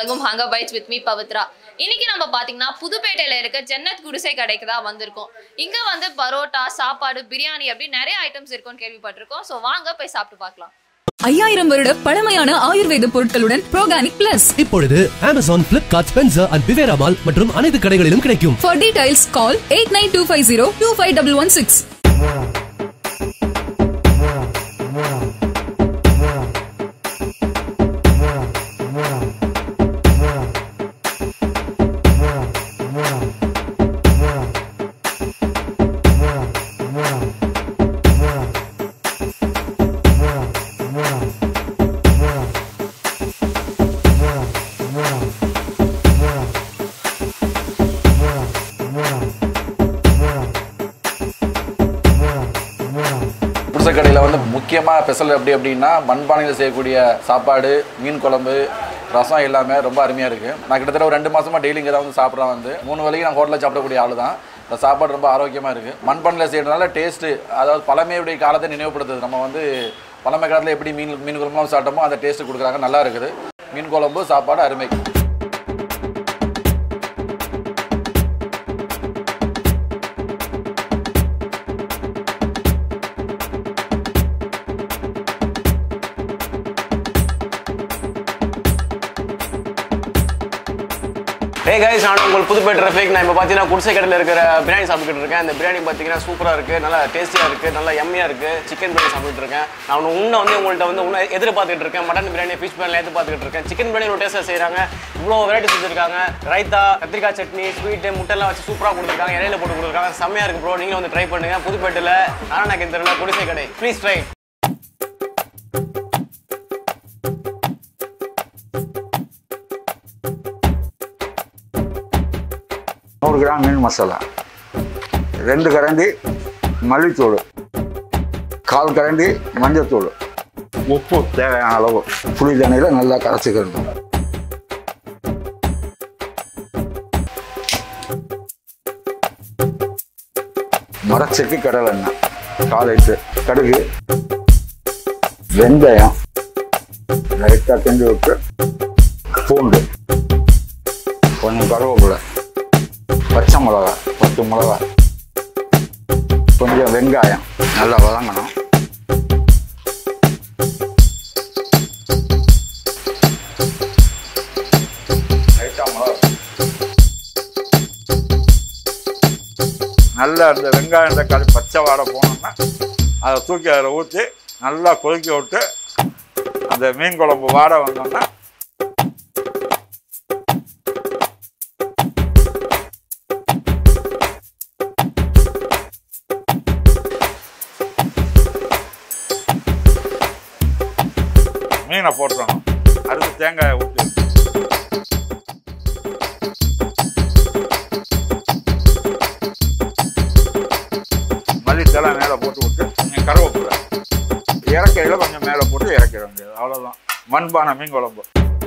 வழங்கும் ஹங்க bites with me Pavithra இன்னைக்கு நம்ம பாத்தீங்கன்னா புதுப்பேட்டையில இருக்க ஜன்னத் குடிசை கடைக்கு தான் வந்திருக்கோம் இங்க வந்து பரோட்டா சாப்பாடு பிரியாணி அப்படி நிறைய ஐட்டம்ஸ் இருக்கும்னு கேள்விப்பட்டிருக்கோம் ஸோ வாங்க போய் சாப்பிட்டு பார்க்கலாம் ஐயாயிரம் வருட பழமையான ஆயுர்வேத பொருட்களுடன் ப்ரோகானிக் பிளஸ் இப்பொழுது அமேசான் பிளிப்கார்ட் ஸ்பென்சர் அண்ட் பிவேரா மால் மற்றும் அனைத்து கடைகளிலும் கிடைக்கும் for details call eight nine two five zero two five double one six குடிசை கடையில் வந்து முக்கியமாக ஸ்பெஷல் எப்படி அப்படின்னா மண்பானையில் செய்யக்கூடிய சாப்பாடு மீன் குழம்பு ரசம் எல்லாமே ரொம்ப அருமையாக இருக்குது நான் கிட்டத்தட்ட ஒரு ரெண்டு மாதமாக டெய்லி இங்கே தான் வந்து சாப்பிட்றேன் வந்து மூணு வேளைக்கு நான் ஹோட்டலில் சாப்பிடக்கூடிய ஆள் தான் இந்த சாப்பாடு ரொம்ப ஆரோக்கியமாக இருக்குது மண்பானையில் செய்யறதுனால டேஸ்ட்டு அதாவது பழமையுடைய காலத்தை நினைவுபடுத்துது நம்ம வந்து பழமை காலத்தில் எப்படி மீன் மீன் குழம்புலாம் சாப்பிட்டோமோ அந்த டேஸ்ட்டு கொடுக்குறாங்க நல்லா இருக்குது மீன் குழம்பு சாப்பாடு அருமை ஹே கைஸ் நான் உங்கள் புதுப்பேட்டை ரஃபீக் நான் இப்போ பார்த்தீங்கன்னா குடிசை கடையில் இருக்கிற பிரியாணி சாப்பிட்டுட்டு இருக்கேன் அந்த பிரியாணி பார்த்தீங்கன்னா சூப்பராக இருக்குது நல்லா டேஸ்டியாக இருக்குது நல்லா எம்மியாக இருக்குது சிக்கன் பிரியாணி சாப்பிட்டுட்டு இருக்கேன் நான் இன்னும் வந்து உங்கள்கிட்ட வந்து இன்னும் எதிர்பார்த்துட்டு இருக்கேன் மட்டன் பிரியாணி ஃபிஷ் பிரியாணி எதிர்பார்த்துட்டு இருக்கேன் சிக்கன் பிரியாணி ஒரு டேஸ்ட்டாக செய்கிறாங்க இவ்வளோ வெரைட்டிஸ் வச்சிருக்காங்க ரைத்தா கத்திரிக்காய் சட்னி ஸ்வீட்டு முட்டைலாம் வச்சு சூப்பராக கொடுத்துருக்காங்க இலையில போட்டு கொடுத்துருக்காங்க செம்மையாக இருக்குது ப்ரோ நீங்களும் வந்து ட்ரை பண்ணுங்க புதுப்பேட்டையில் நாராயண தெருவில் குடிசை கடை ப்ளீஸ் ட்ரை நூறு கிராம் மீன் மசாலா ரெண்டு கரண்டி மல்லித்தூள் கால் கரண்டி மஞ்சத்தூள் உப்பு தேவையான அளவு புளி தண்ணியில் நல்லா கரைச்சிக்கணும் மரச்செக்கு கடலை எண்ணெய் காலைட்டு கடுகு வெந்தயம் லைட்டாக கிண்டி விட்டு பூண்டு கொஞ்சம் கருவேப்பிலை பச்சை மிளகா பத்து மிளகா கொஞ்சம் வெங்காயம் நல்லா வதங்கணும் லைட்டா மிளகா. நல்லா அந்த வெங்காயம் தக்காளி பச்சை வாடை போனோம்னா அதை தூக்கி அதில் ஊற்றி நல்லா கொதிக்க விட்டு அந்த மீன் குழம்பு வாடை வந்தோம்னா மீனை போட்டுறணும் அடுத்து தேங்காயை ஊற்றி மல்லித்தலை மேலே போட்டு விட்டு கொஞ்சம் கருவேப்பிலை இறக்கையில் கொஞ்சம் மேலே போட்டு இறக்கிட வேண்டியது அவ்வளோதான் மண்பானை மீன் குழம்பு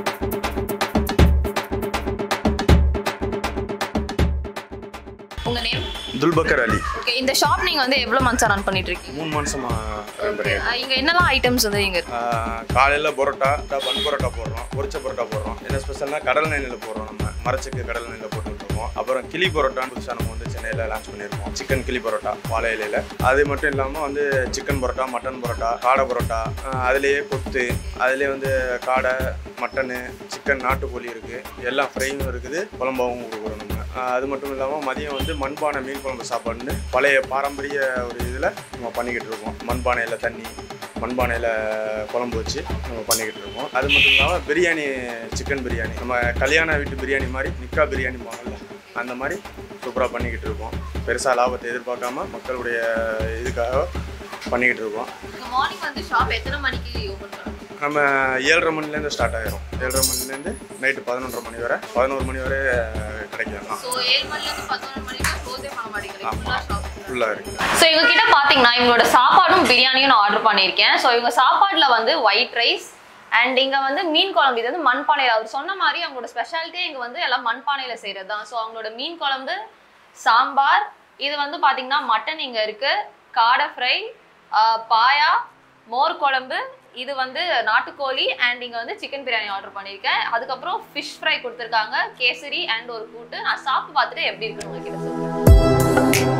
உங்க நேம் துல்பக்கர் அலி ஓகே இந்த ஷாப் நீங்க வந்து எவ்வளவு மந்த்ஸா ரன் பண்ணிட்டு இருக்கீங்க மூணு மாசமா run பண்ணிட்டு அஹ் இங்க என்னெல்லாம் ஐட்டம்ஸ் வந்து இங்க இருக்கு ஆஹ் காலையில பரோட்டா பன் பரோட்டா போடுறோம் பொரிச்ச பரோட்டா போடுறோம் என்ன ஸ்பெஷல்னா கடல் எண்ணெயில் போடுறோம் நம்ம மரச்சுக்கு கடல் எண்ணெயில் போட்டு விட்டுருவோம் அப்புறம் கிளி பரோட்டான்னு புதுசாக நம்ம வந்து சென்னையில் லான்ச் பண்ணியிருக்கோம் சிக்கன் கிளி பரோட்டா வாழை இலையில அது மட்டும் இல்லாமல் வந்து சிக்கன் பரோட்டா மட்டன் பரோட்டா காடை பரோட்டா ஆஹ் அதுலேயே கொத்து அதுலேயே வந்து காடை மட்டனு சிக்கன் நாட்டுக்கோழி இருக்குது எல்லாம் ஃப்ரையும் இருக்குது குழம்பாவும் கொடுக்குறோம் நம்ம ஆஹ் அது மட்டும் இல்லாமல் மதியம் வந்து மண்பானை மீன் குழம்பு சாப்பாடுன்னு பழைய பாரம்பரிய ஒரு இதில் நம்ம பண்ணிக்கிட்டு இருக்கோம் மண்பானையில் தண்ணி மண்பானையில் குழம்பு வச்சு நம்ம பண்ணிக்கிட்டு இருக்கோம் அது மட்டும் இல்லாமல் பிரியாணி சிக்கன் பிரியாணி நம்ம கல்யாண வீட்டு பிரியாணி மாதிரி நிக்கா பிரியாணி போகல அந்த மாதிரி சூப்பராக பண்ணிக்கிட்டு இருக்கோம் பெருசாக லாபத்தை எதிர்பார்க்காம மக்களுடைய இதுக்காக பண்ணிக்கிட்டு இருக்கோம் மார்னிங் வந்து ஷாப் எத்தனை மணிக்கு ஓபன் பண்ணுங்க நம்ம ஏழரை மணிலேருந்து ஸ்டார்ட் ஆயிரும் ஏழரை மணிலேருந்து நைட்டு பதினொன்றரை மணி வரை பதினோரு மணி வரை அஹ், கிடைக்கும் ஸோ ஏழு மணில இருந்து பதினொரு மணிக்கு க்ளோஸே பண்ண மாட்டேங்கிறீங்க ஃபுல்லா ஷாப் ஃபுல்லாக இருக்குது ஸோ இவங்க கிட்ட பாத்தீங்கன்னா இவங்களோட சாப்பாடும் பிரியாணியும் நான் ஆர்டர் பண்ணியிருக்கேன் ஸோ இவங்க சாப்பாடுல வந்து ஒயிட் ரைஸ் அண்ட் இங்க வந்து மீன் குழம்பு இது வந்து மண்பானையில் அவர் சொன்ன மாதிரி அவங்களோட ஸ்பெஷாலிட்டியே இங்க வந்து எல்லாம் மண்பானையில செய்யறது தான் ஸோ அவங்களோட மீன் குழம்பு சாம்பார் இது வந்து பாத்தீங்கன்னா மட்டன் இங்க இருக்கு காடை ஃப்ரை பாயா மோர் குழம்பு இது வந்து நாட்டுக்கோழி அண்ட் இங்க வந்து சிக்கன் பிரியாணி ஆர்டர் பண்ணியிருக்கேன் அதுக்கப்புறம் ஃபிஷ் ஃப்ரை கொடுத்துருக்காங்க கேசரி அண்ட் ஒரு கூட்டு நான் சாப்பிட்டு பார்த்துட்டு எப்படி இருக்குன்னு உங்ககிட்ட சொல்றேன்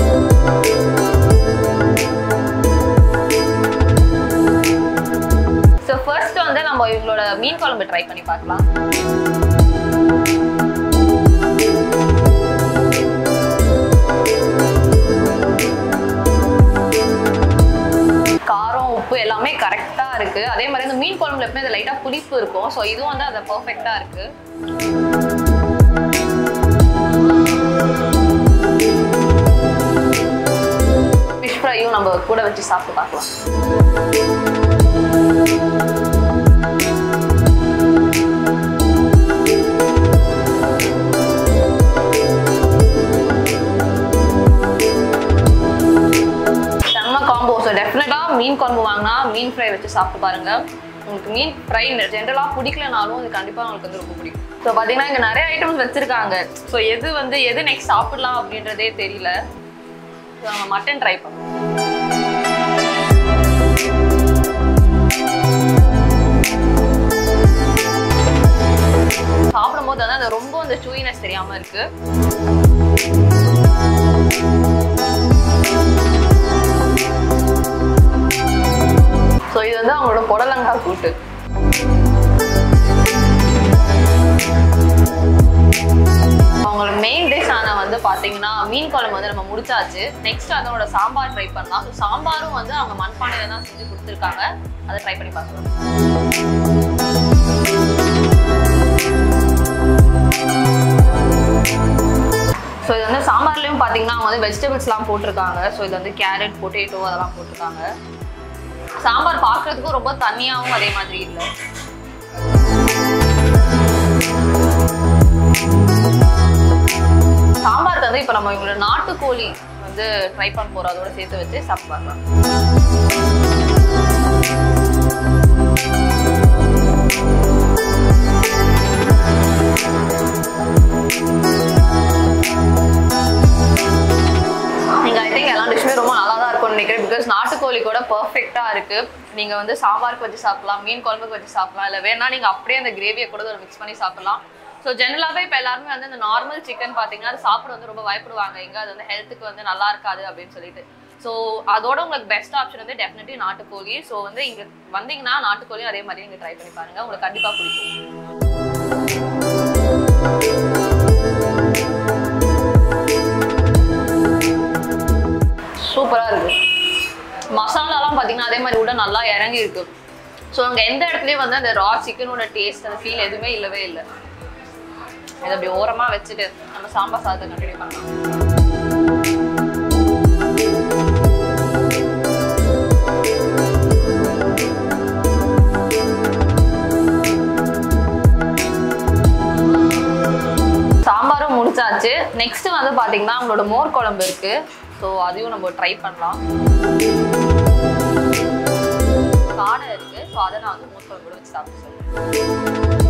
ஸோ ஃபர்ஸ்ட் வந்து நம்ம இவங்களோட மீன் குழம்பு ட்ரை பண்ணி பார்க்கலாம் காரம் உப்பு எல்லாமே கரெக்டாக இருக்கு அதே மாதிரி இந்த மீன் குழம்புல எப்பவுமே அது லைட்டாக புளிப்பு இருக்கும் ஸோ இதுவும் வந்து அது பர்ஃபெக்டாக இருக்கு ஃபிஷ் ஃப்ரையும் நம்ம கூட வச்சு சாப்பிட்டு பார்க்கலாம் செம்ம காம்போ ஸோ டெஃபினட்டாக மீன் குழம்பு வாங்கினா மீன் ஃப்ரை வச்சு சாப்பிட்டு பாருங்க உங்களுக்கு மீன் ஃப்ரை ஜென்ரலாக பிடிக்கலனாலும் அது கண்டிப்பாக உங்களுக்கு வந்து ரொம்ப பிடிக்கும் ஸோ பார்த்தீங்கன்னா இங்கே நிறைய ஐட்டம்ஸ் வச்சுருக்காங்க ஸோ எது வந்து எது நெக்ஸ்ட் சாப்பிடலாம் அப்படின்றதே தெரியல ஸோ நம்ம மட்டன் ட்ரை பண்ணோம் சாப்பிடும்போது வந்து அந்த ரொம்ப அந்த சூயினஸ் தெரியாம இருக்கு ஸோ இது வந்து அவங்களோட புடலங்காய் கூட்டு அவங்களோட மெயின் டிஷ் ஆன வந்து பாத்தீங்கன்னா மீன் குழம்பு வந்து நம்ம முடிச்சாச்சு நெக்ஸ்ட் அதோட சாம்பார் ட்ரை பண்ணலாம் ஸோ சாம்பாரும் வந்து அவங்க மண்பானையில தான் செஞ்சு கொடுத்துருக்காங்க அதை ட்ரை பண்ணி பார்க்கலாம் ஸோ இது வந்து சாம்பார்லேயும் பார்த்தீங்கன்னா அவங்க வந்து வெஜிடபிள்ஸ்லாம் போட்டிருக்காங்க ஸோ இது வந்து கேரட் பொட்டேட்டோ அதெல்லாம் போட்டிருக்காங்க சாம்பார் பார்க்கறதுக்கும் ரொம்ப தண்ணியாகவும் அதே மாதிரி இல்லை சாம்பாருக்கு வந்து இப்போ நம்ம இவங்களோட நாட்டுக்கோழி வந்து ட்ரை பண்ண போகிறோம் அதோட சேர்த்து வச்சு சாப்பிட்டு பார்க்கலாம் நீங்க ஐ திங்க் எல்லா டிஷ்ஷுமே ரொம்ப நல்லா தான் இருக்கும்னு நினைக்கிறேன் பிகாஸ் நாட்டுக்கோழி கூட பர்ஃபெக்டா இருக்கு நீங்க வந்து சாம்பாருக்கு வச்சு சாப்பிடலாம் மீன் குழம்புக்கு வச்சு சாப்பிடலாம் இல்ல வேணா நீங்க அப்படியே அந்த கிரேவியை கூட மிக்ஸ் பண்ணி சாப்பிடலாம் ஸோ ஜென்ரலாகவே இப்போ எல்லாருமே வந்து இந்த நார்மல் சிக்கன் பார்த்தீங்கன்னா அது சாப்பிட வந்து ரொம்ப பயப்படுவாங்க எங்க அது வந்து ஹெல்த்துக்கு வந்து நல்லா இருக்காது அப்படின்னு சொல்லிட்டு ஸோ அதோட உங்களுக்கு பெஸ்ட் ஆப்ஷன் வந்து டெஃபினெட்லி நாட்டுக்கோழி ஸோ வந்து இங்க வந்தீங்கன்னா நாட்டுக்கோழியும் அதே மாதிரி நீங்க ட்ரை பண்ணி பாருங்க உங்களுக்கு கண்டிப்பா பிடிக்கும் சூப்பரா இருக்கு மசாலாலாம் பார்த்தீங்கன்னா அதே மாதிரி உள்ள நல்லா இறங்கி இருக்கு ஸோ அங்கே எந்த இடத்துலையும் வந்து அந்த ரா சிக்கனோட டேஸ்ட் அந்த ஃபீல் எதுவுமே இல்லவே இல்லை இதை அப்படி ஓரமா வச்சுட்டு நம்ம சாம்பார் சாதத்தை கண்டினியூ பண்ணலாம் சாம்பாரும் முடிச்சாச்சு நெக்ஸ்ட் வந்து பாத்தீங்கன்னா அவங்களோட மோர் குழம்பு இருக்கு ஸோ அதையும் நம்ம ட்ரை பண்ணலாம் காடை இருக்கு ஸோ அதை நான் வந்து மோர் குழம்பு கூட வச்சு சாப்பிட்டு சொல்றேன்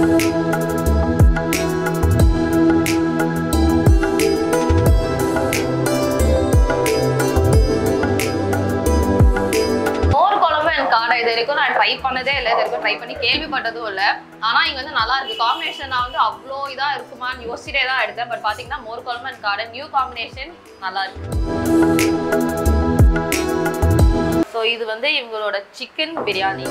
மோர் குழம்பு எனக்கு காடை இது வரைக்கும் நான் ட்ரை பண்ணதே இல்லை இது வரைக்கும் ட்ரை பண்ணி கேள்விப்பட்டதும் இல்லை ஆனா இங்க வந்து நல்லா இருக்கு காம்பினேஷன் நான் வந்து அவ்வளோ இதா இருக்குமான்னு யோசிச்சிட்டே தான் எடுத்தேன் பட் பாத்தீங்கன்னா மோர் குழம்பு அண்ட் காடை நியூ காம்பினேஷன் நல்லா இருக்கு ஸோ இது வந்து இவங்களோட சிக்கன் பிரியாணி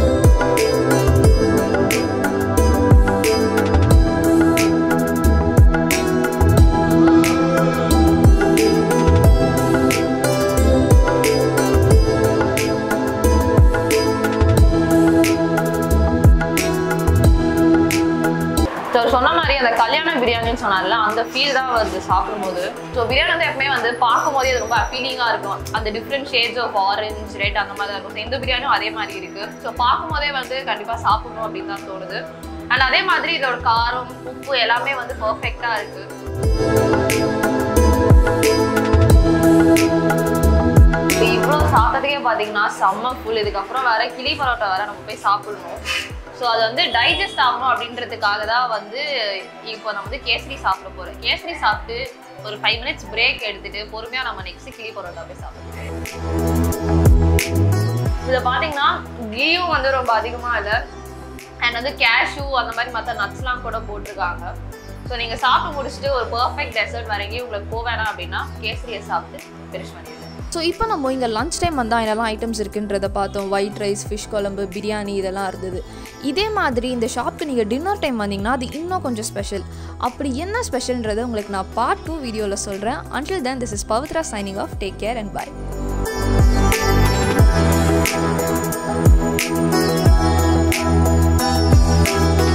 ஸோ சொன்ன மாதிரி அந்த கல்யாண பிரியாணின்னு சொன்னார்ல அந்த ஃபீல் தான் வருது சாப்பிடும்போது ஸோ பிரியாணி வந்து எப்பவுமே வந்து பார்க்கும்போதே அது ரொம்ப அப்பீலிங்காக இருக்கும் அந்த different shades of orange red அந்த மாதிரி தான் இருக்கும் So, இந்த பிரியாணியும் அதே மாதிரி இருக்கு ஸோ பார்க்கும்போதே வந்து கண்டிப்பாக சாப்பிடணும் அப்படின்னு தான் தோணுது அண்ட் அதே மாதிரி இதோட காரம் உப்பு எல்லாமே வந்து பர்ஃபெக்டாக இருக்கு இப்போ இவ்வளோ சாப்பிட்டதுக்கே பார்த்தீங்கன்னா செம்ம ஃபுல் இதுக்கப்புறம் வேற கிளி பரோட்டா வேற நம்ம போய் சாப்பிடணும் ஸோ அது வந்து டைஜஸ்ட் ஆகணும் அப்படின்றதுக்காக தான் வந்து இப்போ நம்ம வந்து கேசரி சாப்பிட போகிறோம் கேசரி சாப்பிட்டு ஒரு ஃபைவ் மினிட்ஸ் பிரேக் எடுத்துட்டு பொறுமையாக நம்ம நெக்ஸ்ட் கிளி பரோட்டா போய் சாப்பிடுவோம் இதில் பார்த்தீங்கன்னா கீயும் வந்து ரொம்ப அதிகமாக இல்லை அண்ட் வந்து கேஷ்யூ அந்த மாதிரி மற்ற நட்ஸ்லாம் கூட போட்டிருக்காங்க ஸோ நீங்கள் சாப்பிட்டு முடிச்சுட்டு ஒரு பர்ஃபெக்ட் டெசர்ட் வரைக்கும் உங்களுக்கு போவேணாம் அப்படின்னா கேசரியை சாப்பிட்டு ஃபினிஷ் பண்ணிடுங்க ஸோ இப்போ நம்ம இங்கே லஞ்ச் டைம் வந்தால் என்னெல்லாம் ஐட்டம்ஸ் இருக்குன்றதை பார்த்தோம் ஒயிட் ரைஸ் ஃபிஷ் குழம்பு பிரியாணி இதெல்லாம் இருந்தது இதே மாதிரி இந்த ஷாப்க்கு நீங்கள் டின்னர் டைம் வந்தீங்கன்னா அது இன்னும் கொஞ்சம் ஸ்பெஷல் அப்படி என்ன ஸ்பெஷல்ன்றதை உங்களுக்கு நான் பார்ட் டூ வீடியோவில் சொல்கிறேன் until then this is Pavithra signing off take care and by